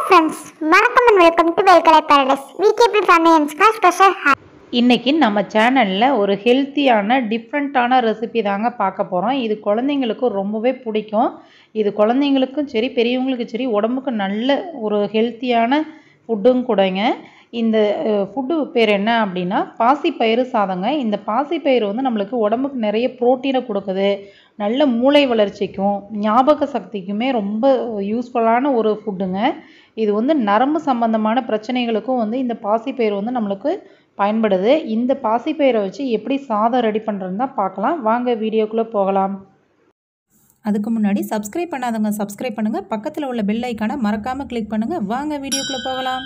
friends வணக்கம் and welcome to வெல்கலை paradise VKB family அண்ட்ஸ்க்கா ஸ்பெஷல் ஹாய் இன்னைக்கு நம்ம சேனலில் ஒரு ஹெல்த்தியான டிஃப்ரெண்ட்டான ரெசிபி தாங்க பார்க்க போகிறோம் இது குழந்தைங்களுக்கு ரொம்பவே பிடிக்கும் இது குழந்தைங்களுக்கும் சரி பெரியவங்களுக்கும் சரி உடம்புக்கு நல்ல ஒரு ஹெல்த்தியான ஃபுட்டும் கூடங்க இந்த ஃபுட்டு பேர் என்ன அப்படின்னா பாசிப்பயிறு சாதங்க இந்த பாசிப்பயிறு வந்து நம்மளுக்கு உடம்புக்கு நிறைய புரோட்டீனை கொடுக்குது நல்ல மூளை வளர்ச்சிக்கும் ஞாபக சக்திக்குமே ரொம்ப யூஸ்ஃபுல்லான ஒரு ஃபுட்டுங்க இது வந்து நரம்பு சம்பந்தமான பிரச்சனைகளுக்கும் வந்து இந்த பாசிப்பயிறு வந்து நம்மளுக்கு பயன்படுது இந்த பாசிப்பயிரை வச்சு எப்படி சாதம் ரெடி பண்ணுறதுன்னு தான் பார்க்கலாம் வாங்க வீடியோக்குள்ளே போகலாம் அதுக்கு முன்னாடி சப்ஸ்கிரைப் பண்ணாதவங்க சப்ஸ்கிரைப் பண்ணுங்கள் பக்கத்தில் உள்ள பெல் ஐக்கானை மறக்காமல் கிளிக் பண்ணுங்கள் வாங்க வீடியோக்குள்ளே போகலாம்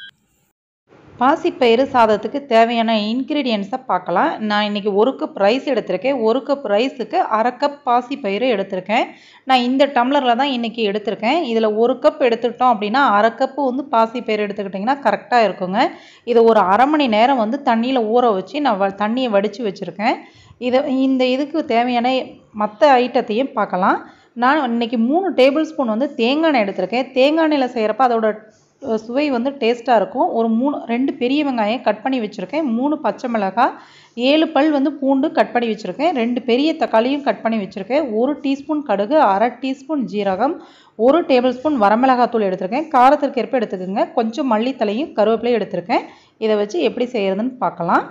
பாசிப்பயிறு சாதத்துக்கு தேவையான இன்க்ரீடியன்ஸை பார்க்கலாம் நான் இன்றைக்கி ஒரு கப் ரைஸ் எடுத்திருக்கேன் ஒரு கப் ரைஸுக்கு அரை கப் பாசிப்பயிறு எடுத்திருக்கேன் நான் இந்த டம்ளரில் தான் இன்றைக்கி எடுத்திருக்கேன் இதில் ஒரு கப் எடுத்துக்கிட்டோம் அப்படின்னா அரை கப்பு வந்து பாசிப்பயிறு எடுத்துக்கிட்டிங்கன்னா கரெக்டாக இருக்குங்க இதை ஒரு அரை மணி நேரம் வந்து தண்ணியில் ஊற வச்சு நான் வ தண்ணியை வடித்து வச்சுருக்கேன் இதை இந்த இதுக்கு தேவையான மற்ற ஐட்டத்தையும் பார்க்கலாம் நான் இன்றைக்கி மூணு டேபிள் ஸ்பூன் வந்து தேங்காய் எண்ணெய் எடுத்திருக்கேன் தேங்காய் எண்ணெயில் செய்கிறப்ப அதோட சுவை வந்து டேஸ்ட்டாக இருக்கும் ஒரு மூணு ரெண்டு பெரிய வெங்காயம் கட் பண்ணி வச்சுருக்கேன் மூணு பச்சை மிளகாய் ஏழு பல் வந்து பூண்டு கட் பண்ணி வச்சுருக்கேன் ரெண்டு பெரிய தக்காளியும் கட் பண்ணி வச்சுருக்கேன் ஒரு டீஸ்பூன் கடுகு அரை டீஸ்பூன் ஜீரகம் ஒரு டேபிள் ஸ்பூன் வரமிளகாத்தூள் எடுத்திருக்கேன் காரத்திற்கு ஏற்ப எடுத்துக்கோங்க கொஞ்சம் மல்லித்தலையும் கருவேப்பிலையும் எடுத்திருக்கேன் இதை வச்சு எப்படி செய்கிறதுன்னு பார்க்கலாம்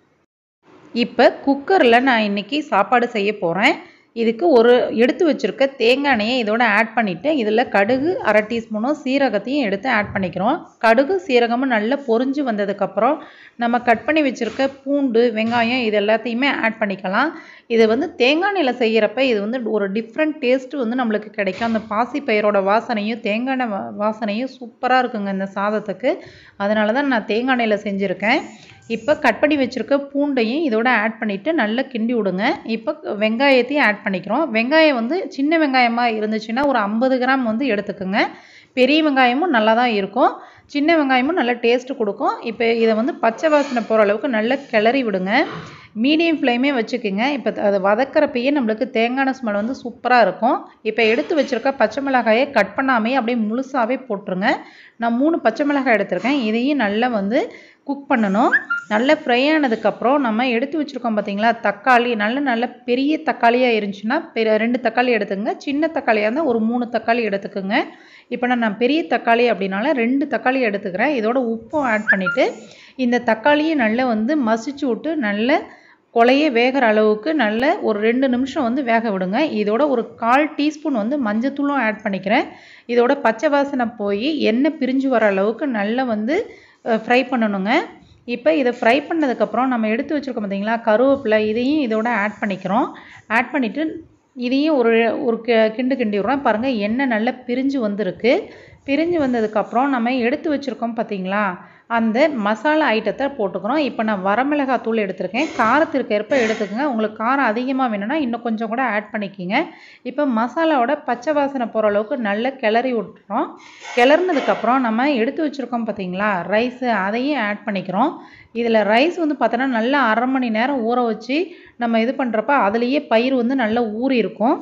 இப்போ குக்கரில் நான் இன்றைக்கி சாப்பாடு செய்ய போகிறேன் இதுக்கு ஒரு எடுத்து வச்சுருக்க தேங்காய் எண்ணெயை இதோட ஆட் பண்ணிவிட்டு இதில் கடுகு அரை டீஸ்பூனும் சீரகத்தையும் எடுத்து ஆட் பண்ணிக்கிறோம் கடுகு சீரகமும் நல்லா பொரிஞ்சு வந்ததுக்கப்புறம் நம்ம கட் பண்ணி வச்சுருக்க பூண்டு வெங்காயம் இது எல்லாத்தையுமே ஆட் பண்ணிக்கலாம் இது வந்து தேங்காய் எண்ணெயில் செய்கிறப்ப இது வந்து ஒரு டிஃப்ரெண்ட் டேஸ்ட்டு வந்து நம்மளுக்கு கிடைக்கும் அந்த பாசிப்பயிரோட வாசனையும் தேங்காய் எண்ணெய் வா- வாசனையும் சூப்பராக இருக்குங்க இந்த சாதத்துக்கு அதனால தான் நான் தேங்காய் எண்ணெயில் செஞ்சுருக்கேன் இப்போ கட் பண்ணி வச்சுருக்க பூண்டையும் இதோட ஆட் பண்ணிவிட்டு நல்லா கிண்டி விடுங்க இப்போ வெங்காயத்தையும் ஆட் பண்ணிக்கிறோம் வெங்காயம் வந்து சின்ன வெங்காயமாக இருந்துச்சுன்னா ஒரு ஐம்பது கிராம் வந்து எடுத்துக்கோங்க பெரிய வெங்காயமும் நல்லா தான் இருக்கும் சின்ன வெங்காயமும் நல்ல டேஸ்ட்டு கொடுக்கும் இப்போ இதை வந்து பச்சை வாசனை போகிற அளவுக்கு நல்லா கிளறி விடுங்க மீடியம் ஃப்ளேமே வச்சுக்கோங்க இப்போ அதை வதக்கிறப்பயே நம்மளுக்கு தேங்காய் ஸ்மெல் வந்து சூப்பராக இருக்கும் இப்போ எடுத்து வச்சுருக்க பச்சை மிளகாயை கட் பண்ணாமே அப்படியே முழுசாகவே போட்டுருங்க நான் மூணு பச்சை மிளகாய் எடுத்திருக்கேன் இதையும் நல்லா வந்து குக் பண்ணணும் நல்லா ஃப்ரை ஆனதுக்கப்புறம் நம்ம எடுத்து வச்சுருக்கோம் பார்த்தீங்களா தக்காளி நல்ல நல்ல பெரிய தக்காளியாக இருந்துச்சுன்னா பெரிய ரெண்டு தக்காளி எடுத்துக்கங்க சின்ன தக்காளியாக இருந்தால் ஒரு மூணு தக்காளி எடுத்துக்கோங்க இப்போ நான் நான் பெரிய தக்காளி அப்படின்னால ரெண்டு தக்காளி எடுத்துக்கிறேன் இதோட உப்பும் ஆட் பண்ணிவிட்டு இந்த தக்காளியை நல்லா வந்து மசிச்சு விட்டு நல்ல கொலையே வேகிற அளவுக்கு நல்ல ஒரு ரெண்டு நிமிஷம் வந்து வேக விடுங்க இதோட ஒரு கால் டீஸ்பூன் வந்து மஞ்சத்தூளும் ஆட் பண்ணிக்கிறேன் இதோட பச்சை வாசனை போய் எண்ணெய் பிரிஞ்சு வர அளவுக்கு நல்லா வந்து ஃப்ரை பண்ணணுங்க இப்போ இதை ஃப்ரை பண்ணதுக்கப்புறம் நம்ம எடுத்து வச்சுருக்கோம் பார்த்தீங்களா கருவேப்பிலை இதையும் இதோட ஆட் பண்ணிக்கிறோம் ஆட் பண்ணிவிட்டு இதையும் ஒரு ஒரு கி- கிண்டு கிண்டி விட்றோம் பாருங்கள் எண்ணெய் நல்லா பிரிஞ்சு வந்திருக்கு பிரிஞ்சு வந்ததுக்கப்புறம் நம்ம எடுத்து வச்சுருக்கோம் பார்த்தீங்களா அந்த மசாலா ஐட்டத்தை போட்டுக்கிறோம் இப்போ நான் வரமிளகாய் தூள் எடுத்திருக்கேன் காரத்திற்கு ஏற்ப எடுத்துக்கோங்க உங்களுக்கு காரம் அதிகமாக வேணும்னா இன்னும் கொஞ்சம் கூட ஆட் பண்ணிக்கிங்க இப்போ மசாலாவோட பச்சை வாசனை போகிற அளவுக்கு நல்லா கிளறி விட்டுறோம் கிளறினதுக்கப்புறம் நம்ம எடுத்து வச்சுருக்கோம் பார்த்தீங்களா ரைஸு அதையும் ஆட் பண்ணிக்கிறோம் இதில் ரைஸ் வந்து பார்த்தோன்னா நல்லா அரை மணி நேரம் ஊற வச்சு நம்ம இது பண்ணுறப்ப அதுலேயே பயிர் வந்து நல்லா ஊறி இருக்கும்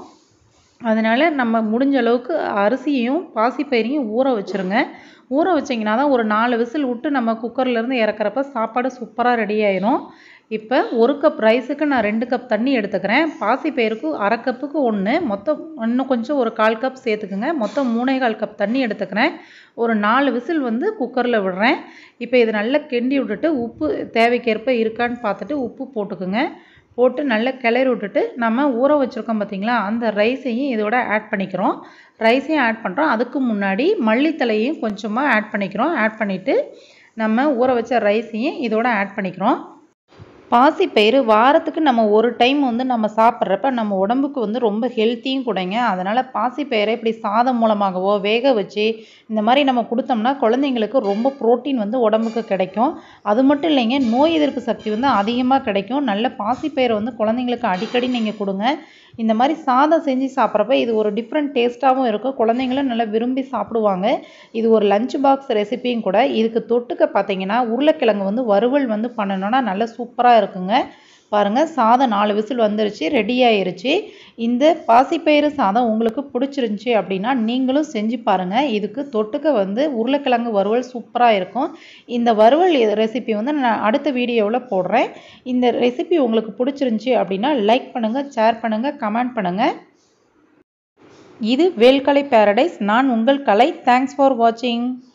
அதனால் நம்ம முடிஞ்ச அளவுக்கு அரிசியையும் பாசிப்பயிரையும் ஊற வச்சுருங்க ஊற வச்சிங்கன்னா தான் ஒரு நாலு விசில் விட்டு நம்ம குக்கர்லேருந்து இறக்குறப்ப சாப்பாடு சூப்பராக ரெடி ஆயிரும் இப்போ ஒரு கப் ரைஸுக்கு நான் ரெண்டு கப் தண்ணி எடுத்துக்கிறேன் பாசிப்பயிருக்கு அரை கப்புக்கு ஒன்று மொத்தம் இன்னும் கொஞ்சம் ஒரு கால் கப் சேர்த்துக்குங்க மொத்தம் மூணே கால் கப் தண்ணி எடுத்துக்கிறேன் ஒரு நாலு விசில் வந்து குக்கரில் விடுறேன் இப்போ இதை நல்லா கிண்டி விட்டுட்டு உப்பு தேவைக்கேற்ப இருக்கான்னு பார்த்துட்டு உப்பு போட்டுக்குங்க போட்டு நல்லா கிளறி விட்டுட்டு நம்ம ஊற வச்சுருக்கோம் பார்த்தீங்களா அந்த ரைஸையும் இதோட ஆட் பண்ணிக்கிறோம் ரைஸையும் ஆட் பண்ணுறோம் அதுக்கு முன்னாடி மல்லித்தலையும் கொஞ்சமாக ஆட் பண்ணிக்கிறோம் ஆட் பண்ணிவிட்டு நம்ம ஊற வச்ச ரைஸையும் இதோட ஆட் பண்ணிக்கிறோம் பாசிப்பயிறு வாரத்துக்கு நம்ம ஒரு டைம் வந்து நம்ம சாப்பிட்றப்ப நம்ம உடம்புக்கு வந்து ரொம்ப ஹெல்த்தியும் கூடங்க அதனால் பாசிப்பயிரை இப்படி சாதம் மூலமாகவோ வேக வச்சு இந்த மாதிரி நம்ம கொடுத்தோம்னா குழந்தைங்களுக்கு ரொம்ப புரோட்டீன் வந்து உடம்புக்கு கிடைக்கும் அது மட்டும் இல்லைங்க நோய் எதிர்ப்பு சக்தி வந்து அதிகமாக கிடைக்கும் நல்ல பாசிப்பயிரை வந்து குழந்தைங்களுக்கு அடிக்கடி நீங்கள் கொடுங்க இந்த மாதிரி சாதம் செஞ்சு சாப்பிட்றப்ப இது ஒரு டிஃப்ரெண்ட் டேஸ்ட்டாகவும் இருக்கும் குழந்தைங்களும் நல்லா விரும்பி சாப்பிடுவாங்க இது ஒரு லஞ்ச் பாக்ஸ் ரெசிபியும் கூட இதுக்கு தொட்டுக்க பார்த்தீங்கன்னா உருளைக்கிழங்கு வந்து வறுவல் வந்து பண்ணணும்னா நல்லா சூப்பராக இருக்குங்க பாருங்கள் சாதம் நாலு விசில் வந்துருச்சு ரெடி ஆயிருச்சு இந்த பாசிப்பயிறு சாதம் உங்களுக்கு பிடிச்சிருந்துச்சி அப்படின்னா நீங்களும் செஞ்சு பாருங்கள் இதுக்கு தொட்டுக்க வந்து உருளைக்கிழங்கு வறுவல் சூப்பராக இருக்கும் இந்த வறுவல் ரெசிபி வந்து நான் அடுத்த வீடியோவில் போடுறேன் இந்த ரெசிபி உங்களுக்கு பிடிச்சிருந்துச்சி அப்படின்னா லைக் பண்ணுங்கள் ஷேர் பண்ணுங்கள் கமெண்ட் பண்ணுங்கள் இது வேல்கலை பேரடைஸ் நான் உங்கள் கலை தேங்க்ஸ் ஃபார் வாட்சிங்